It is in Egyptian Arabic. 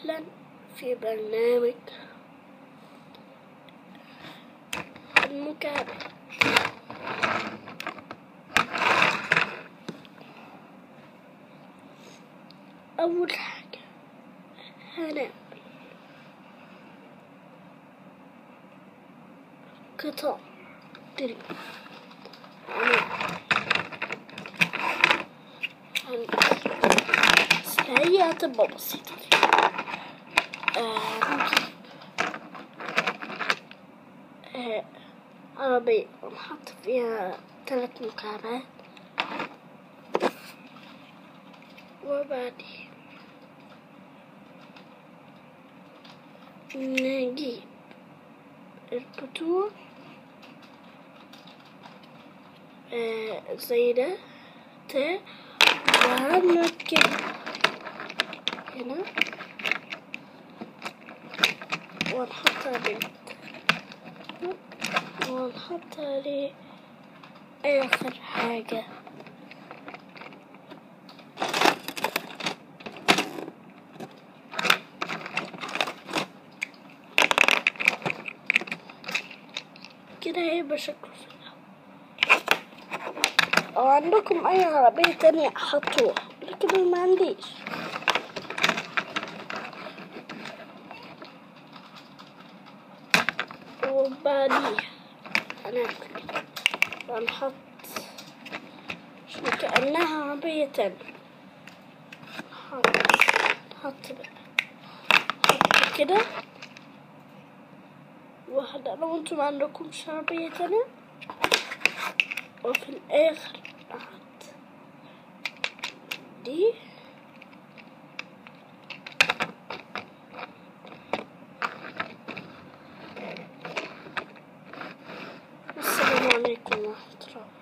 أهلا في برنامج المكابر أول حاجة هنعمل قطع دري هي هتبقى بسيطة آه، نجيب آه، عربية ونحط فيها ثلاث مكعبات وبعدين نجيب البطون آه، زي ده ده وهنركبها هنا ونحط عليه ونحط عليه آخر حاجة كده هيبقى شكله في الأول لو عندكم أي عربية تانية حطوها لكن أنا ما عنديش وبعديها هنعمل كده ونحط شو كأنها عربية تانية نحط نحط بقى نحط كده واحدة لو انتم عندكمش عربية تانية وفي الآخر نحط دي السلام عليكم ورحمة الله